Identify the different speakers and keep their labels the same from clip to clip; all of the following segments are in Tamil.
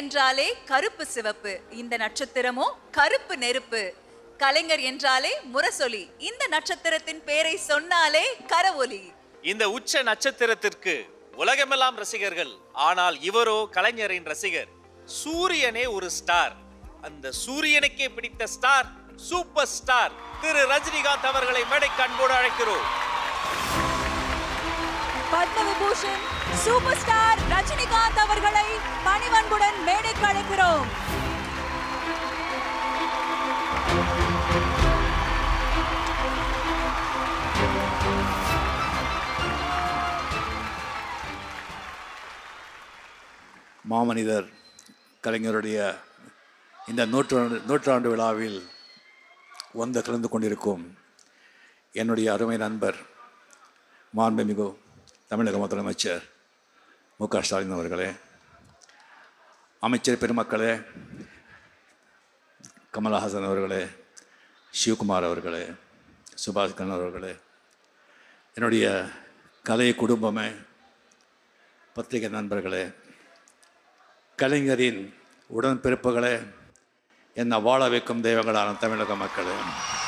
Speaker 1: என்றாலே கருப்பு சிவப்பு இந்த நட்சத்திரமோ கருப்பு நெருப்பு கலைஞர் என்றாலே முரசொலி இந்த நட்சத்திரத்தின் பேரை சொன்னாலே கரவொலி
Speaker 2: இந்த உச்ச நட்சத்திரத்திற்கு உலகமெல்லாம் ரசிகர்கள் ஆனால் இவரோ கலைஞரின் ரசிகர் சூரியனே ஒரு ஸ்டார் அந்த சூரியனுக்கே பிடித்த ஸ்டார் சூப்பர் ஸ்டார் திரு ரஜினிகாந்த் அவர்களை மேடைக்கு அன்போடு அழைக்கிறோம்
Speaker 3: பத்ம விபூஷன் சூப்பர் ஸ்டார் ரஜினிகாந்த் அவர்களை பணிவன்புடன் மேடைக்கு அழைக்கிறோம்
Speaker 4: மாமனிதர் கலைஞருடைய இந்த நூற்றாண்டு நூற்றாண்டு விழாவில் வந்து கலந்து கொண்டிருக்கும் என்னுடைய அருமை நண்பர் மாண்புமிகு தமிழக முதலமைச்சர் மு க ஸ்டாலின் அவர்களே அமைச்சர் பெருமக்களே கமலஹாசன் அவர்களே சிவகுமார் அவர்களே சுபாஷ் கண்ணன் அவர்களே என்னுடைய கலை குடும்பமே பத்திரிகை நண்பர்களே கலைஞரின் உடன்பிறப்புகளே என்னை வாழ வைக்கும் தெய்வங்களான தமிழக மக்களே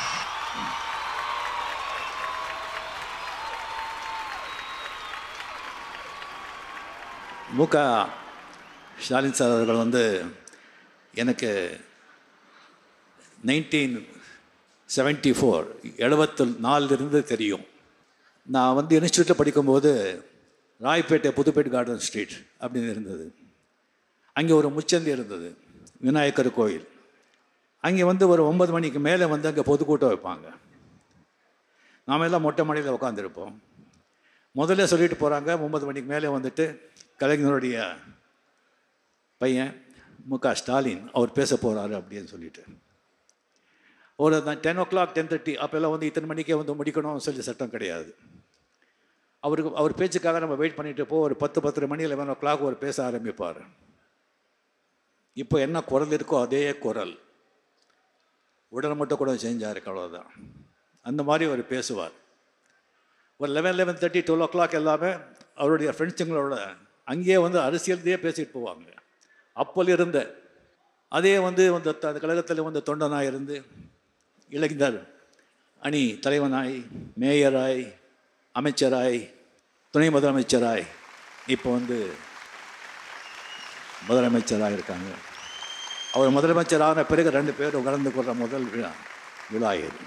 Speaker 4: மு க ஸ்டாலின் சார் அவர்கள் வந்து எனக்கு நைன்டீன் செவன்ட்டி ஃபோர் எழுபத்து நாலுலேருந்து தெரியும் நான் வந்து இன்ஸ்டியூட்டில் படிக்கும்போது ராய்பேட்டை புதுப்பேட் கார்டன் ஸ்ட்ரீட் அப்படின்னு இருந்தது அங்கே ஒரு முச்சந்தி இருந்தது விநாயகர் கோயில் அங்கே வந்து ஒரு ஒன்பது மணிக்கு மேலே வந்து அங்கே பொதுக்கூட்டம் வைப்பாங்க நாம எல்லாம் மொட்டை மாடியில் உட்காந்துருப்போம் முதல்ல சொல்லிட்டு போகிறாங்க ஒன்பது மணிக்கு மேலே வந்துட்டு கலைஞருடைய பையன் மு க ஸ்டாலின் அவர் பேச போகிறாரு அப்படின்னு சொல்லிட்டு ஒரு ten o'clock ten thirty அப்போல்லாம் வந்து இத்தனை மணிக்கே வந்து முடிக்கணும்னு சொல்லி சட்டம் கிடையாது அவருக்கு அவர் பேச்சுக்காக நம்ம வெயிட் பண்ணிட்டு போ ஒரு பத்து பத்தரை மணி லெவன் ஓ கிளாக் ஒரு பேச ஆரம்பிப்பார் இப்போ என்ன குரல் இருக்கோ அதே குரல் உடல் மட்டும் கூட செஞ்சார் அவ்வளோதான் அந்த மாதிரி அவர் பேசுவார் ஒரு eleven eleven thirty twelve o'clock எல்லாமே அவருடைய ஃப்ரெண்ட்ஸுங்களோட அங்கேயே வந்து அரசியல்தையே பேசிட்டு போவாங்க அப்போல இருந்த அதே வந்து வந்து த- அந்த கழகத்தில் வந்து தொண்டனாக இருந்து இளைஞர் அணி தலைவனாய் மேயராய் அமைச்சராய் துணை முதலமைச்சராய் இப்போ வந்து முதலமைச்சராக இருக்காங்க அவர் முதலமைச்சரான பிறகு ரெண்டு பேரும் கலந்து கொள்கிற முதல் விழா விழா இது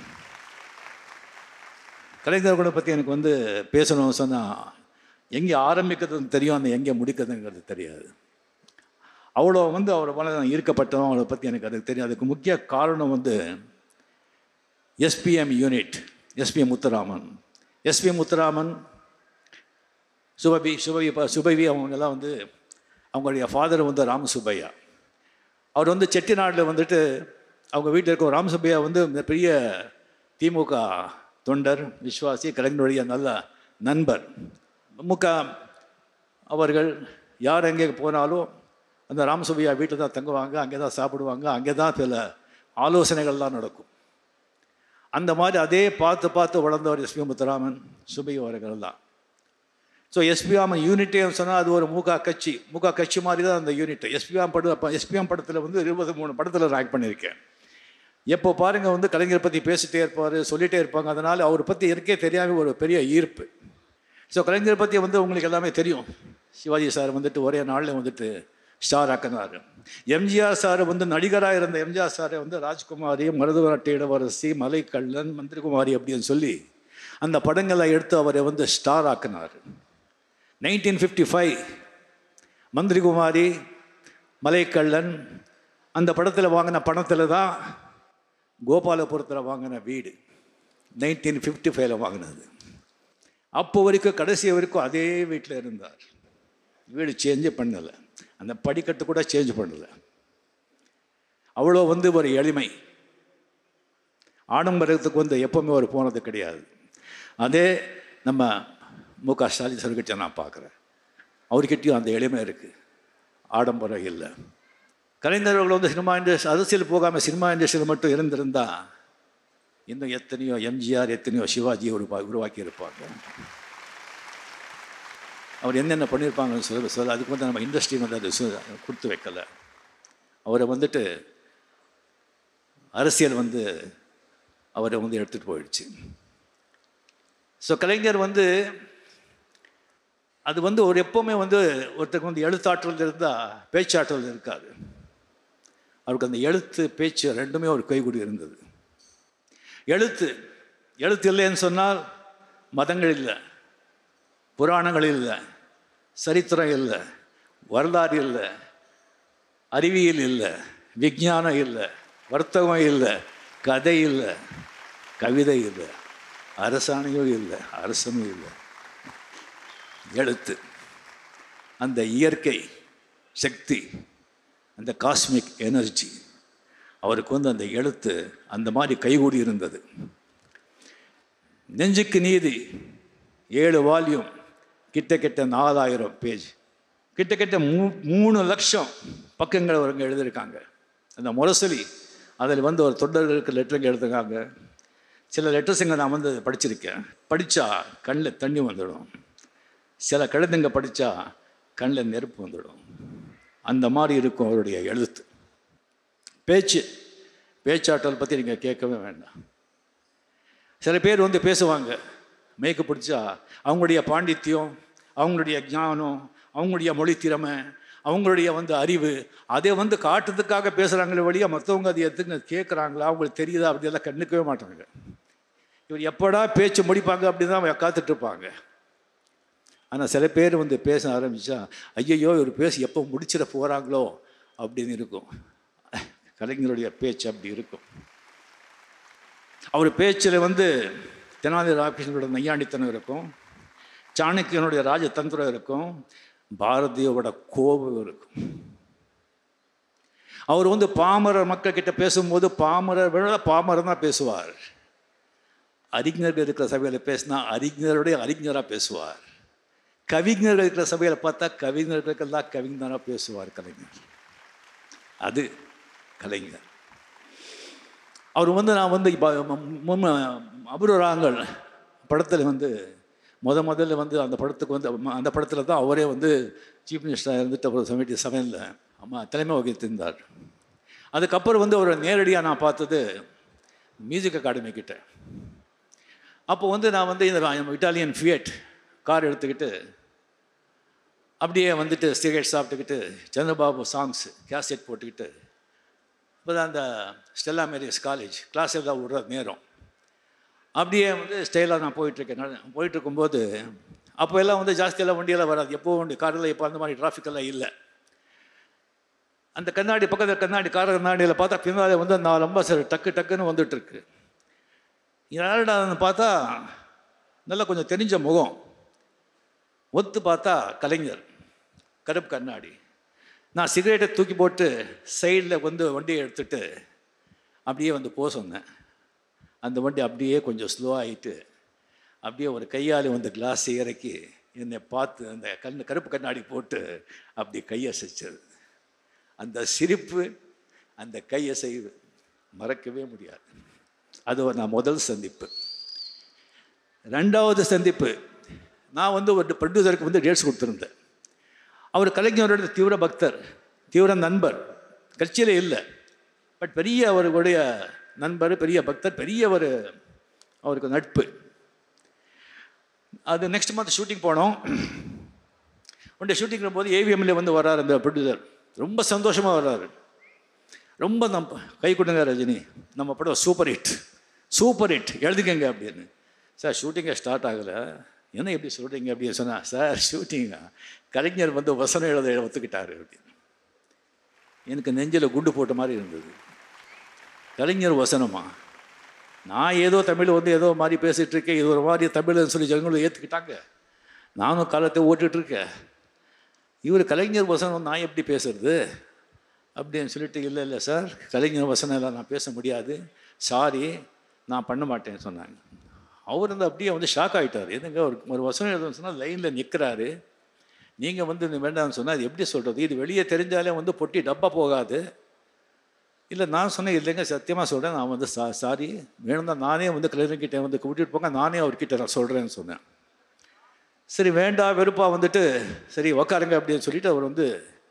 Speaker 4: கலைஞர்களை பற்றி எனக்கு வந்து பேசணும்னு சொன்னால் எங்கே ஆரம்பிக்கிறதுன்னு தெரியும் அந்த எங்கே முடிக்கிறதுங்கிறது தெரியாது அவ்வளோ வந்து அவர் மேலே நான் ஈர்க்கப்பட்டோம் அவரை பற்றி எனக்கு அதுக்கு தெரியும் அதுக்கு முக்கிய காரணம் வந்து SPM unit SPM Muthuraman SPM Muthuraman சுபபி சுபவி ப- சுபவி அவங்கெல்லாம் வந்து அவங்களுடைய ஃபாதர் வந்து ராம சுப்பையா அவர் வந்து செட்டிநாட்டில் வந்துட்டு அவங்க வீட்டில் இருக்க ராம சுப்பையா வந்து இந்த பெரிய திமுக தொண்டர் விஸ்வாசி கலைஞருடைய நல்ல நண்பர் முக அவர்கள் யார் எங்கே போனாலும் அந்த ராமசுப்பையா வீட்டில் தான் தங்குவாங்க அங்கே தான் சாப்பிடுவாங்க அங்கே தான் சில ஆலோசனைகள்லாம் நடக்கும் அந்த மாதிரி அதே பார்த்து பார்த்து வளர்ந்தவர் எஸ்பி முத்துராமன் சுபை அவர்கள் தான் ஸோ எஸ்பிஎம் யூனிட்டே சொன்னால் அது ஒரு மூகா கட்சி மூகா கட்சி மாதிரி தான் அந்த யூனிட் எஸ்பிஎம் படம் எஸ்பிஎம் படத்தில் வந்து இருபது மூணு படத்தில் ரேங்க் பண்ணியிருக்கேன் எப்போ பாருங்கள் வந்து கலைஞரை பற்றி பேசிட்டே இருப்பார் சொல்லிகிட்டே இருப்பாங்க அதனால் அவரை பற்றி எனக்கே தெரியாமல் ஒரு பெரிய ஈர்ப்பு ஸோ கலைஞரை பற்றி வந்து உங்களுக்கு எல்லாமே தெரியும் சிவாஜி சார் வந்துட்டு ஒரே நாளில் வந்துட்டு ஸ்டார் ஆக்கினார் எம்ஜிஆர் சார் வந்து நடிகராக இருந்த எம்ஜிஆர் சாரை வந்து ராஜ்குமாரி மருதுவரட்டை இளவரசி மலைக்கள்ளன் மந்திரகுமாரி அப்படின்னு சொல்லி அந்த படங்களை எடுத்து அவரை வந்து ஸ்டார் ஆக்கினார் nineteen fifty five Manthirikumari Malaikkallan அந்த படத்தில் வாங்கின பணத்தில் தான் கோபாலபுரத்தில் வாங்கின வீடு நைன்டீன் ஃபிஃப்டி ஃபைவ்ல வாங்கினது அப்போ வரைக்கும் கடைசி வரைக்கும் அதே வீட்டில் இருந்தார் வீடு சேஞ்சே பண்ணலை அந்த படிக்கட்டு கூட சேஞ்ச் பண்ணலை அவ்வளோ வந்து ஒரு எளிமை ஆடம்பரத்துக்கு வந்து எப்போவுமே ஒரு போனது கிடையாது அதே நம்ம மு க ஸ்டாலின் சார்கிட்ட நான் பார்க்குறேன் அவர்கிட்டயும் அந்த எளிமை இருக்குது ஆடம்பரம் இல்லை கலைஞர்கள் வந்து சினிமா இண்டஸ்ட்ரி அரசியல் போகாமல் சினிமா இண்டஸ்ட்ரியில் மட்டும் இருந்திருந்தா இன்னும் எத்தனையோ எம்ஜிஆர் எத்தனையோ சிவாஜி உருவா உருவாக்கி இருப்பாங்க அவர் என்னென்ன பண்ணியிருப்பாங்கன்னு சொல்ல சொல்ல அதுக்கு வந்து நம்ம இண்டஸ்ட்ரி வந்து அது சு- கொடுத்து வைக்கல அவரை வந்துட்டு அரசியல் வந்து அவரை வந்து எடுத்துகிட்டு போயிடுச்சு ஸோ கலைஞர் வந்து அது வந்து ஒரு எப்போவுமே வந்து ஒருத்தருக்கு வந்து எழுத்தாற்றல் இருந்தால் பேச்சாற்றல் இருக்காது அவருக்கு அந்த எழுத்து பேச்சு ரெண்டுமே ஒரு கைகூடி இருந்தது எழுத்து எழுத்து இல்லைன்னு சொன்னால் மதங்கள் இல்லை புராணங்கள் இல்லை சரித்திரம் இல்லை வரலாறு இல்லை அறிவியல் இல்லை விஞ்ஞானம் இல்லை வர்த்தகம் இல்லை கதை இல்லை கவிதை இல்லை அரசாணையும் இல்லை அரசனும் இல்லை எழுத்து அந்த இயற்கை சக்தி அந்த காஸ்மிக் எனர்ஜி அவருக்கு வந்து அந்த எழுத்து அந்த மாதிரி கைகூடி இருந்தது நெஞ்சுக்கு நீதி ஏழு வால்யூம் கிட்ட கிட்ட நாலாயிரம் பேஜ் கிட்ட கிட்ட மூ மூணு லட்சம் பக்கங்கள் அவருங்க எழுதியிருக்காங்க அந்த முரசொலி அதில் வந்து ஒரு தொண்டர்களுக்கு லெட்டருங்க எழுதுறாங்க சில லெட்டர்ஸுங்க நான் வந்து படிச்சிருக்கேன் படித்தா கண்ணில் தண்ணி வந்துடும் சில கழுதுங்க படித்தா கண்ணில் நெருப்பு வந்துடும் அந்த மாதிரி இருக்கும் அவருடைய எழுத்து பேச்சு பேச்சாற்றல் பற்றி நீங்கள் கேட்கவே வேண்டாம் சில பேர் வந்து பேசுவாங்க மேய்க்கு பிடிச்சா அவங்களுடைய பாண்டித்யம் அவங்களுடைய ஞானம் அவங்களுடைய மொழி திறமை அவங்களுடைய வந்து அறிவு அதை வந்து காட்டுறதுக்காக பேசுகிறாங்களே வழியா மற்றவங்க அதை எதுங்க கேட்குறாங்களா அவங்களுக்கு தெரியுதா அப்படியெல்லாம் கண்டுக்கவே மாட்டாங்க இவர் எப்படா பேச்சு முடிப்பாங்க அப்படின்னு தான் காத்துட்டு இருப்பாங்க ஆனால் சில பேர் வந்து பேச ஆரம்பித்தா ஐயையோ இவர் பேசி எப்போ முடிச்சிட போகிறாங்களோ அப்படின்னு இருக்கும் கலைஞருடைய பேச்சு அப்படி இருக்கும் அவர் பேச்சில் வந்து தெனாலி ராமகிருஷ்ணனோட நையாண்டித்தனம் இருக்கும் சாணக்கியனுடைய ராஜதந்திரம் இருக்கும் பாரதியோட கோபம் இருக்கும் அவர் வந்து பாமரர் மக்கள் கிட்ட பேசும்போது பாமரர் விட பாமரர் தான் பேசுவார் அறிஞர்கள் இருக்கிற சபையில் பேசினா அறிஞருடைய அறிஞராக பேசுவார் கவிஞர்கள் இருக்கிற சபையில் பார்த்தா கவிஞர்களுக்கெல்லாம் கவிஞராக பேசுவார் கலைஞர் அது கலைஞர் அவர் வந்து நான் வந்து இப்போ முன்ன அபூர்வராங்கள் படத்தில் வந்து முத முதல்ல வந்து அந்த படத்துக்கு வந்து அந்த படத்தில் தான் அவரே வந்து சீஃப் மினிஸ்டராக இருந்துட்டு அப்புறம் சமைட்டி சமையலில் அம்மா தலைமை வகித்திருந்தார் அதுக்கப்புறம் வந்து அவரை நேரடியாக நான் பார்த்தது மியூசிக் அகாடமி கிட்ட அப்போ வந்து நான் வந்து இந்த இட்டாலியன் ஃபியட் கார் எடுத்துக்கிட்டு அப்படியே வந்துட்டு சிகரெட் சாப்பிட்டுக்கிட்டு சந்திரபாபு சாங்ஸ் கேசட் போட்டுக்கிட்டு இப்போ தான் அந்த ஸ்டெல்லா மேரிஸ் காலேஜ் கிளாஸ் எல்லாம் விடுற நேரம் அப்படியே வந்து ஸ்டைலாக நான் போயிட்டுருக்கேன் போயிட்டு இருக்கும்போது அப்போ எல்லாம் வந்து ஜாஸ்தியெல்லாம் வண்டியெல்லாம் வராது எப்போ வண்டி காரில் இப்போ அந்த மாதிரி traffic எல்லாம் இல்லை அந்த கண்ணாடி பக்கத்தில் கண்ணாடி கார் கண்ணாடியில் பார்த்தா பின்னாடி வந்து நாலு அம்பாசர் டக்கு டக்குன்னு வந்துட்டுருக்கு யாருடா பார்த்தா நல்லா கொஞ்சம் தெரிஞ்ச முகம் ஒத்து பார்த்தா கலைஞர் கருப்பு கண்ணாடி நான் சிகரெட்டை தூக்கி போட்டு சைடில் வந்து வண்டியை எடுத்துட்டு அப்படியே வந்து போக சொன்னேன் அந்த வண்டி அப்படியே கொஞ்சம் ஸ்லோ ஆகிட்டு அப்படியே ஒரு கையால் வந்து கிளாஸ் இறக்கி என்னை பார்த்து அந்த கண் கருப்பு கண்ணாடி போட்டு அப்படி கையசைச்சது அந்த சிரிப்பு அந்த கையசைவு மறக்கவே முடியாது அது ஒரு நான் முதல் சந்திப்பு ரெண்டாவது சந்திப்பு நான் வந்து ஒரு ப்ரொடியூசருக்கு வந்து டேட்ஸ் கொடுத்துருந்தேன் அவர் கலைஞரோட தீவிர பக்தர் தீவிர நண்பர் கட்சியில் இல்லை பட் பெரிய அவருடைய நண்பர் பெரிய பக்தர் பெரிய ஒரு அவருக்கு நட்பு அது நெக்ஸ்ட் மந்த் ஷூட்டிங் போனோம் உடைய ஷூட்டிங் போது ஏவிஎம்ல வந்து வர்றார் அந்த ப்ரொடியூசர் ரொம்ப சந்தோஷமாக வர்றாரு ரொம்ப நம் கை கொடுங்க ரஜினி நம்ம படம் சூப்பர் ஹிட் சூப்பர் ஹிட் எழுதிக்கங்க அப்படின்னு சார் ஷூட்டிங்கே ஸ்டார்ட் ஆகலை என்ன எப்படி சொல்கிறீங்க அப்படின்னு சொன்னால் சார் ஷூட்டிங்கா கலைஞர் வந்து வசனம் எழுத ஒத்துக்கிட்டாரு அப்படின்னு எனக்கு நெஞ்சில் குண்டு போட்ட மாதிரி இருந்தது கலைஞர் வசனமா நான் ஏதோ தமிழ் வந்து ஏதோ மாதிரி பேசிகிட்டு இருக்கேன் இது ஒரு மாதிரி தமிழ்னு சொல்லி ஜனங்களும் ஏற்றுக்கிட்டாங்க நானும் காலத்தை ஓட்டிகிட்ருக்கேன் இவர் கலைஞர் வசனம் நான் எப்படி பேசுறது அப்படின்னு சொல்லிட்டு இல்லை இல்லை சார் கலைஞர் வசனம் எல்லாம் நான் பேச முடியாது சாரி நான் பண்ண மாட்டேன்னு சொன்னாங்க அவர் வந்து அப்படியே வந்து ஷாக் ஆகிட்டார் எதுங்க ஒரு ஒரு வசனம் எழுதுன்னு சொன்னால் லைனில் நிற்கிறாரு நீங்கள் வந்து இது வேண்டாம்னு சொன்னால் அது எப்படி சொல்கிறது இது வெளியே தெரிஞ்சாலே வந்து பொட்டி டப்பா போகாது இல்லை நான் சொன்னேன் இல்லைங்க சத்தியமாக சொல்கிறேன் நான் வந்து சா சாரி வேணும்னா நானே வந்து கலைஞர்கிட்ட வந்து கூட்டிகிட்டு போங்க நானே அவர்கிட்ட நான் சொல்கிறேன்னு சொன்னேன் சரி வேண்டாம் வெறுப்பா வந்துட்டு சரி உக்காருங்க அப்படின்னு சொல்லிட்டு அவர் வந்து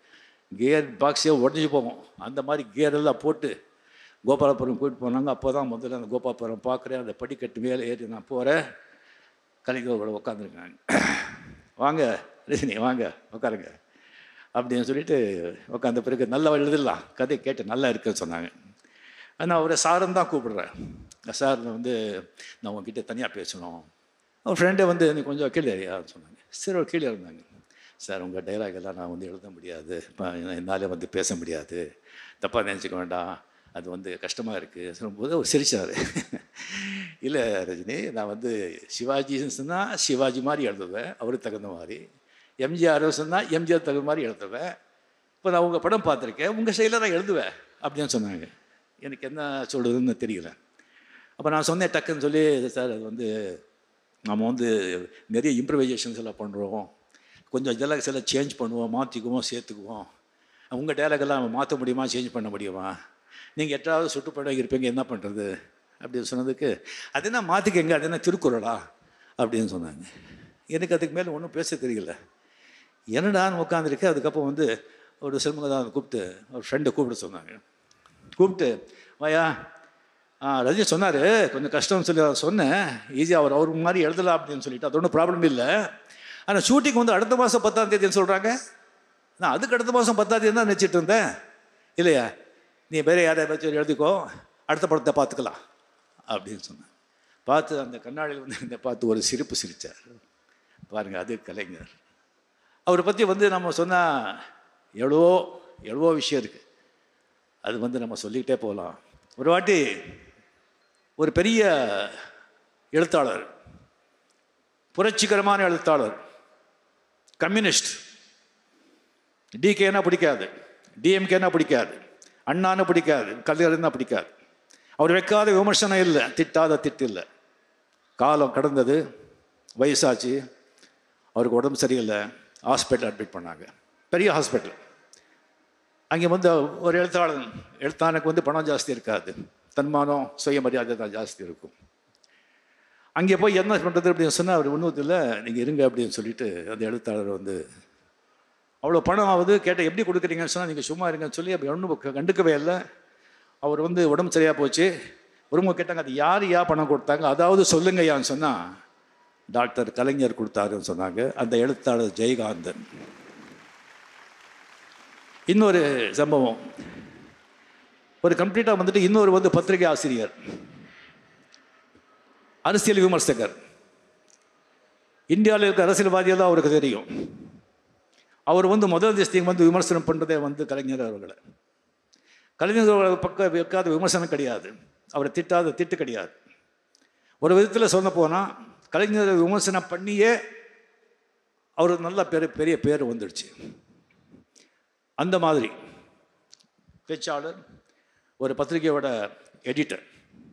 Speaker 4: கியர் பாக்ஸே உடஞ்சி போகும் அந்த மாதிரி கியர் எல்லாம் போட்டு கோபாலபுரம் கூட்டிட்டு போனாங்க அப்போ தான் முதல்ல அந்த கோபாலபுரம் பார்க்குறேன் அந்த படிக்கட்டு மேலே ஏறி நான் போகிறேன் கலைஞரோட உட்காந்துருக்காங்க வாங்க ரஜினி வாங்க உட்காருங்க அப்படின்னு சொல்லிட்டு உட்காந்த பிறகு நல்லா எழுதிடலாம் கதை கேட்டு நல்லா இருக்குன்னு சொன்னாங்க நான் அவரை சாருன்னு தான் கூப்பிடுறேன் சார் வந்து நான் உங்ககிட்ட தனியாக பேசணும் அவர் ஃப்ரெண்டை வந்து நீ கொஞ்சம் கீழே ஏறியான்னு சொன்னாங்க சரி ஒரு கீழே இருந்தாங்க சார் உங்கள் டைலாக் எல்லாம் நான் வந்து எழுத முடியாது இப்போ என்னால் வந்து பேச முடியாது தப்பாக நினச்சிக்க வேண்டாம் அது வந்து கஷ்டமாக இருக்குது சொல்லும்போது அவர் சிரிச்சார் இல்லை ரஜினி நான் வந்து சிவாஜின்னு சொன்னால் சிவாஜி மாதிரி எழுதுவேன் அவருக்கு தகுந்த மாதிரி எம்ஜிஆர் சொன்னால் எம்ஜிஆர் தகுந்த மாதிரி எழுதுவேன் இப்போ நான் உங்கள் படம் பார்த்துருக்கேன் உங்கள் சைடில் நான் எழுதுவேன் அப்படின்னு சொன்னாங்க எனக்கு என்ன சொல்கிறதுன்னு தெரியல அப்போ நான் சொன்னேன் டக்குன்னு சொல்லி சார் அது வந்து நம்ம வந்து நிறைய இம்ப்ரவைசேஷன்ஸ் எல்லாம் பண்ணுறோம் கொஞ்சம் இதெல்லாம் சில சேஞ்ச் பண்ணுவோம் மாற்றிக்குவோம் சேர்த்துக்குவோம் உங்கள் டேலக்கெல்லாம் மாற்ற முடியுமா சேஞ்ச் பண்ண முடியுமா நீங்கள் எட்டாவது சுட்டுப்படம் இருப்பீங்க என்ன பண்ணுறது அப்படின்னு சொன்னதுக்கு அது என்ன மாற்றிக்கங்க அது என்ன திருக்குறளா அப்படின்னு சொன்னாங்க எனக்கு அதுக்கு மேலே ஒன்றும் பேச தெரியல என்னடான்னு உட்காந்துருக்கு அதுக்கப்புறம் வந்து ஒரு செல்முகதான் கூப்பிட்டு ஒரு ஃப்ரெண்டை கூப்பிட சொன்னாங்க கூப்பிட்டு வாயா ஆ ரஜினி சொன்னார் கொஞ்சம் கஷ்டம்னு சொல்லி நான் சொன்னேன் ஈஸியாக அவர் அவர் மாதிரி எழுதலாம் அப்படின்னு சொல்லிட்டு அது ஒன்றும் ப்ராப்ளம் இல்லை ஆனால் ஷூட்டிங் வந்து அடுத்த மாதம் பத்தாம் தேதின்னு சொல்கிறாங்க நான் அதுக்கு அடுத்த மாதம் பத்தாம் தேதி தான் நினச்சிட்டு இருந்தேன் இல்லையா நீ வேறு யாரை வச்சு எழுதிக்கோ அடுத்த படத்தை பார்த்துக்கலாம் அப்படின்னு சொன்னேன் பார்த்து அந்த கண்ணாடியில் வந்து என்னை பார்த்து ஒரு சிரிப்பு சிரித்தார் பாருங்கள் அது கலைஞர் அவரை பற்றி வந்து நம்ம சொன்னால் எவ்வளோ எவ்வளோ விஷயம் இருக்குது அது வந்து நம்ம சொல்லிக்கிட்டே போகலாம் ஒரு வாட்டி ஒரு பெரிய எழுத்தாளர் புரட்சிகரமான எழுத்தாளர் கம்யூனிஸ்ட் டிகேனா பிடிக்காது டிஎம்கேனா பிடிக்காது அண்ணான்னு பிடிக்காது கலைஞர்னா பிடிக்காது அவர் வைக்காத விமர்சனம் இல்லை திட்டாத திட்டு இல்லை காலம் கடந்தது வயசாச்சு அவருக்கு உடம்பு சரியில்லை ஹாஸ்பிட்டல் அட்மிட் பண்ணாங்க பெரிய ஹாஸ்பிட்டல் அங்கே வந்து ஒரு எழுத்தாளன் எழுத்தானுக்கு வந்து பணம் ஜாஸ்தி இருக்காது தன்மானம் சுயமரியாதை தான் ஜாஸ்தி இருக்கும் அங்கே போய் என்ன பண்ணுறது அப்படின்னு சொன்னால் அவர் ஒன்றுத்தில் நீங்கள் இருங்க அப்படின்னு சொல்லிட்டு அந்த எழுத்தாளர் வந்து அவ்வளோ பணம் ஆகுது கேட்டால் எப்படி கொடுக்குறீங்கன்னு சொன்னால் நீங்கள் சும்மா இருங்கன்னு சொல்லி அப்படி ஒன்றும் கண்டுக்கவே இல்லை அவர் வந்து உடம்பு சரியாக போச்சு ஒருமுறை கேட்டாங்க அது யார் யா பணம் கொடுத்தாங்க அதாவது சொல்லுங்க யான்னு சொன்னால் டாக்டர் கலைஞர் கொடுத்தாருன்னு சொன்னாங்க அந்த எழுத்தாளர் ஜெயகாந்தன் இன்னொரு சம்பவம் ஒரு கம்ப்ளீட்டாக வந்துட்டு இன்னொரு வந்து பத்திரிகை ஆசிரியர் அரசியல் விமர்சகர் இந்தியாவில் இருக்க அரசியல்வாதிகள் தான் அவருக்கு தெரியும் அவர் வந்து முதல் தேசத்தையும் வந்து விமர்சனம் பண்ணுறதே வந்து கலைஞர் அவர்களை கலைஞர் அவர்கள் பக்கம் வைக்காத விமர்சனம் கிடையாது அவரை திட்டாத திட்டு கிடையாது ஒரு விதத்தில் சொல்ல போனால் கலைஞரை விமர்சனம் பண்ணியே அவருக்கு நல்ல பெரிய பெரிய பேர் வந்துடுச்சு அந்த மாதிரி பேச்சாளர் ஒரு பத்திரிகையோட எடிட்டர்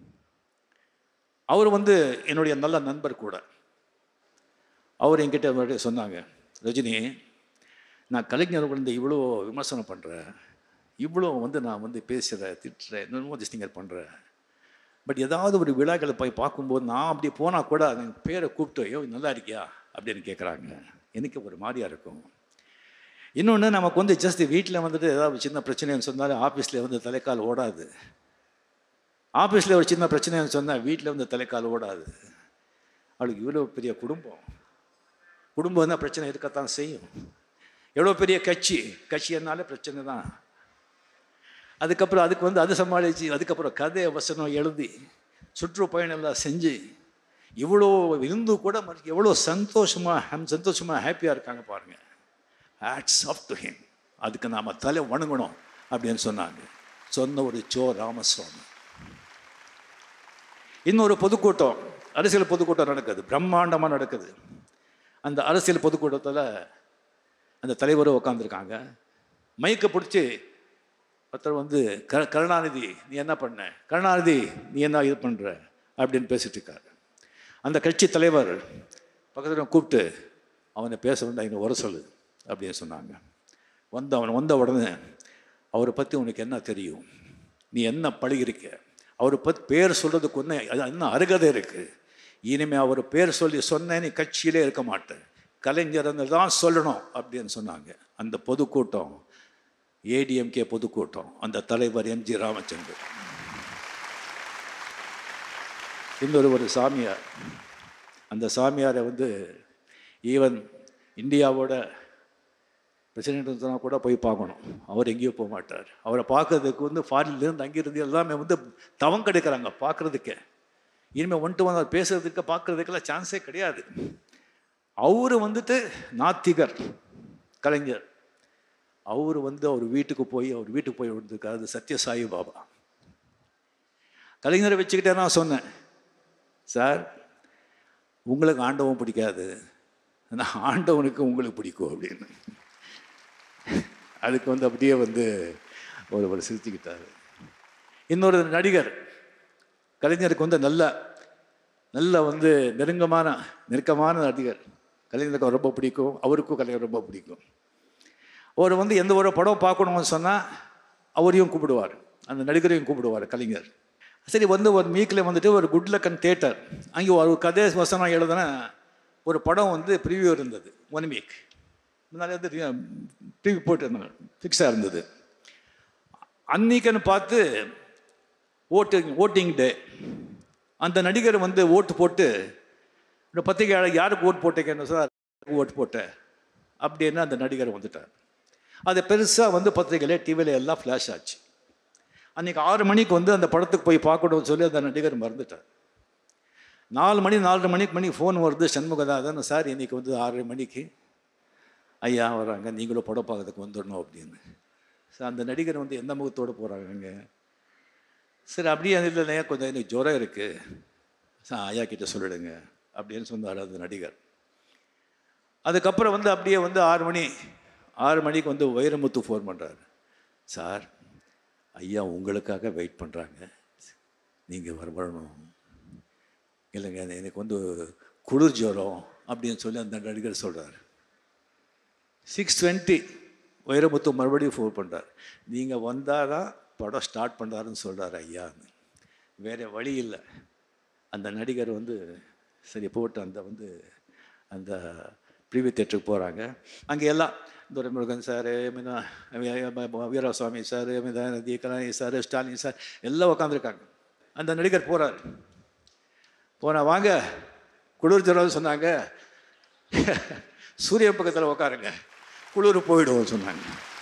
Speaker 4: அவர் வந்து என்னுடைய நல்ல நண்பர் கூட அவர் என்கிட்ட மறுபடியும் சொன்னாங்க ரஜினி நான் கலைஞர் வந்து இவ்வளோ விமர்சனம் பண்ணுறேன் இவ்வளோ வந்து நான் வந்து பேசுகிறேன் திட்டுறேன் இன்னொரு திஸ்டிங்கர் பண்ணுறேன் பட் ஏதாவது ஒரு விழாக்களை போய் பார்க்கும்போது நான் அப்படி போனால் கூட அந்த பேரை கூப்பிட்டு ஐயோ நல்லா இருக்கியா அப்படின்னு கேட்குறாங்க எனக்கு ஒரு மாதிரியாக இருக்கும் இன்னொன்று நமக்கு வந்து ஜஸ்ட் வீட்டில் வந்துட்டு ஏதாவது சின்ன பிரச்சனைன்னு சொன்னாலும் ஆஃபீஸில் வந்து தலைக்கால் ஓடாது ஆஃபீஸில் ஒரு சின்ன பிரச்சனைன்னு சொன்னால் வீட்டில் வந்து தலைக்கால் ஓடாது அவளுக்கு இவ்வளோ பெரிய குடும்பம் குடும்பம் தான் பிரச்சனை இருக்கத்தான் செய்யும் எவ்வளோ பெரிய கட்சி கட்சினாலே பிரச்சனை தான் அதுக்கப்புறம் அதுக்கு வந்து அது சமாளித்து அதுக்கப்புறம் கதை வசனம் எழுதி சுற்றுப்பயணம் எல்லாம் செஞ்சு இவ்வளோ இருந்து கூட மனுஷ- எவ்வளோ சந்தோஷமாக ஹம் சந்தோஷமாக ஹாப்பியாக இருக்காங்க பாருங்கள் ஹேட்ஸ் ஆஃப் டு ஹிம் அதுக்கு நாம் தலை வணங்கணும் அப்படின்னு சொன்னாங்க சொன்ன ஒரு சோ ராமசுவாமி இன்னொரு பொதுக்கூட்டம் அரசியல் பொதுக்கூட்டம் நடக்குது பிரம்மாண்டமாக நடக்குது அந்த அரசியல் பொதுக்கூட்டத்தில் அந்த தலைவரும் உட்காந்துருக்காங்க மைக்கை பிடிச்சி ஒருத்தர் வந்து க கருணாநிதி நீ என்ன பண்ண கருணாநிதி நீ என்ன இது பண்ணுற அப்படின்னு பேசிட்டு இருக்காரு அந்த கட்சி தலைவர் பக்கத்தில் கூப்பிட்டு அவனை பேச வேண்டாம் இங்கே வர சொல்லு அப்படின்னு சொன்னாங்க வந்த அவன் வந்த உடனே அவரை பற்றி உனக்கு என்ன தெரியும் நீ என்ன பழகிருக்க அவரை பற்றி பேர் சொல்கிறதுக்கு ஒன்று அது இன்னும் அருகதை இருக்குது இனிமேல் அவர் பேர் சொல்லி சொன்னேன் நீ கட்சியிலே இருக்க மாட்டேன் கலைஞர் தான் சொல்லணும் அப்படின்னு சொன்னாங்க அந்த பொதுக்கூட்டம் ஏடிஎம்கே பொதுக்கூட்டம் அந்த தலைவர் எம்ஜி ராமச்சந்திரன் இன்னொரு ஒரு சாமியார் அந்த சாமியாரை வந்து ஈவன் இந்தியாவோட பிரசிடென்ட் சொன்னால் கூட போய் பார்க்கணும் அவர் எங்கேயும் போக மாட்டார் அவரை பார்க்கறதுக்கு வந்து ஃபாரின்லேருந்து அங்கிருந்து எல்லாமே வந்து தவம் கிடைக்கிறாங்க பார்க்குறதுக்கே இனிமேல் ஒன் டு ஒன் அவர் பேசுறதுக்கு பார்க்குறதுக்கெல்லாம் சான்ஸே கிடையாது அவர் வந்துட்டு நாத்திகர் கலைஞர் அவர் வந்து அவர் வீட்டுக்கு போய் அவர் வீட்டுக்கு போய் விழுந்திருக்காரு அது சத்ய சாயி பாபா கலைஞரை வச்சுக்கிட்டே நான் சொன்னேன் சார் உங்களுக்கு ஆண்டவன் பிடிக்காது ஆனால் ஆண்டவனுக்கு உங்களுக்கு பிடிக்கும் அப்படின்னு அதுக்கு வந்து அப்படியே வந்து ஒரு ஒரு சிரிச்சுக்கிட்டாரு இன்னொரு நடிகர் கலைஞருக்கு வந்து நல்ல நல்ல வந்து நெருங்கமான நெருக்கமான நடிகர் கலைஞருக்கு ரொம்ப பிடிக்கும் அவருக்கும் கலைஞர் ரொம்ப பிடிக்கும் அவர் வந்து எந்த ஒரு படம் பார்க்கணும்னு சொன்னால் அவரையும் கூப்பிடுவார் அந்த நடிகரையும் கூப்பிடுவார் கலைஞர் சரி வந்து ஒரு மீக்கில் வந்துட்டு ஒரு குட் லக்கன் தேட்டர் அங்கே ஒரு கதை வசனம் எழுதுன ஒரு படம் வந்து ப்ரிவியூ இருந்தது ஒன் வீக் முன்னாடி வந்து ப்ரிவியூ போட்டிருந்தாங்க ஃபிக்ஸாக இருந்தது அன்னைக்குன்னு பார்த்து ஓட்டிங் ஓட்டிங் டே அந்த நடிகர் வந்து ஓட்டு போட்டு இந்த பத்திரிகையாளர் யாருக்கு ஓட்டு போட்டீங்கன்னு சார் ஓட்டு போட்டேன் அப்படின்னு அந்த நடிகர் வந்துட்டார் அது பெருசாக வந்து பத்திரிகையில் டிவியில் எல்லாம் ஃப்ளாஷ் ஆச்சு அன்றைக்கி ஆறு மணிக்கு வந்து அந்த படத்துக்கு போய் பார்க்கணும்னு சொல்லி அந்த நடிகர் மறந்துட்டார் நாலு மணி நாலரை மணிக்கு மணி ஃபோன் வருது சண்முகதாதன் சார் இன்றைக்கி வந்து ஆறரை மணிக்கு ஐயா வராங்க நீங்களும் படம் பார்க்கறதுக்கு வந்துடணும் அப்படின்னு சார் அந்த நடிகர் வந்து எந்த முகத்தோடு போகிறாங்க சரி அப்படியே இல்லைண்ணே கொஞ்சம் எனக்கு ஜுரம் இருக்குது சார் ஐயா கிட்ட சொல்லிடுங்க அப்படின்னு சொன்னார் அந்த நடிகர் அதுக்கப்புறம் வந்து அப்படியே வந்து ஆறு மணி ஆறு மணிக்கு வந்து வைரமுத்து ஃபோன் பண்ணுறாரு சார் ஐயா உங்களுக்காக வெயிட் பண்ணுறாங்க நீங்கள் வர வரணும் இல்லைங்க எனக்கு வந்து குளிர் ஜுரம் அப்படின்னு சொல்லி அந்த நடிகர் சொல்கிறார் சிக்ஸ் டுவெண்ட்டி வைரமுத்து மறுபடியும் ஃபோன் பண்ணுறார் நீங்கள் வந்தால் தான் படம் ஸ்டார்ட் பண்ணுறாருன்னு சொல்கிறார் ஐயான்னு வேறு வழி இல்லை அந்த நடிகர் வந்து சரி போட்டு அந்த வந்து அந்த ப்ரீவியூ தேட்டருக்கு போகிறாங்க அங்கே எல்லாம் துரைமுருகன் சார் வீரசுவாமி சார் நதி கலாநிதி சார் ஸ்டாலின் சார் எல்லாம் உட்காந்துருக்காங்க அந்த நடிகர் போகிறார் போனா வாங்க குளிர் ஜுரம் சொன்னாங்க சூரியன் பக்கத்தில் உட்காருங்க குளிர் போயிடும் சொன்னாங்க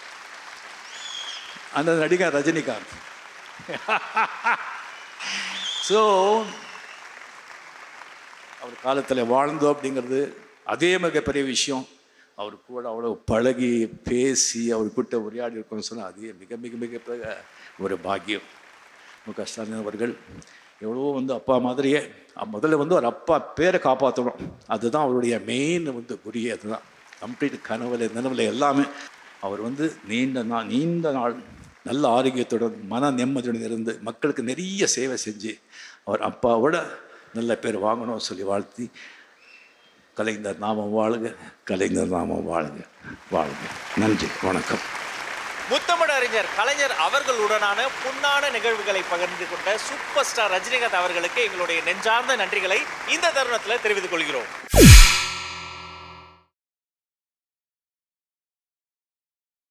Speaker 4: அந்த நடிகர் ரஜினிகாந்த் ஸோ அவர் காலத்தில் வாழ்ந்தோம் அப்படிங்கிறது அதே மிகப்பெரிய விஷயம் அவர் கூட அவ்வளோ பழகி பேசி அவர் கிட்ட உரையாடி இருக்கோம்னு சொன்னால் அதே மிக மிக மிகப்பெரிய ஒரு பாக்கியம் மு க ஸ்டாலின் அவர்கள் எவ்வளோ வந்து அப்பா மாதிரியே அ- முதல்ல வந்து ஒரு அப்பா பேரை காப்பாற்றணும் அதுதான் அவருடைய மெயின் வந்து குறியே அதுதான் கம்ப்ளீட் கனவுல நினைவில் எல்லாமே அவர் வந்து நீண்ட நாள் நீண்ட நாள் நல்ல ஆரோக்கியத்துடன் மன நிம்மதியுடன் இருந்து மக்களுக்கு நிறைய சேவை செஞ்சு அவர் அப்பாவோட நல்ல பேர் வாங்கணும்னு சொல்லி வாழ்த்தி கலைஞர் நாமம் வாழுங்க கலைஞர் நாமம் வாழுங்க வாழுங்க நன்றி வணக்கம்
Speaker 2: முத்தமிழ் அறிஞர் கலைஞர் அவர்களுடனான பொன்னான நிகழ்வுகளை பகிர்ந்து கொண்ட சூப்பர் ஸ்டார் ரஜினிகாந்த் அவர்களுக்கு எங்களுடைய நெஞ்சார்ந்த நன்றிகளை இந்த தருணத்தில் தெரிவித்துக் கொள்கிறோம்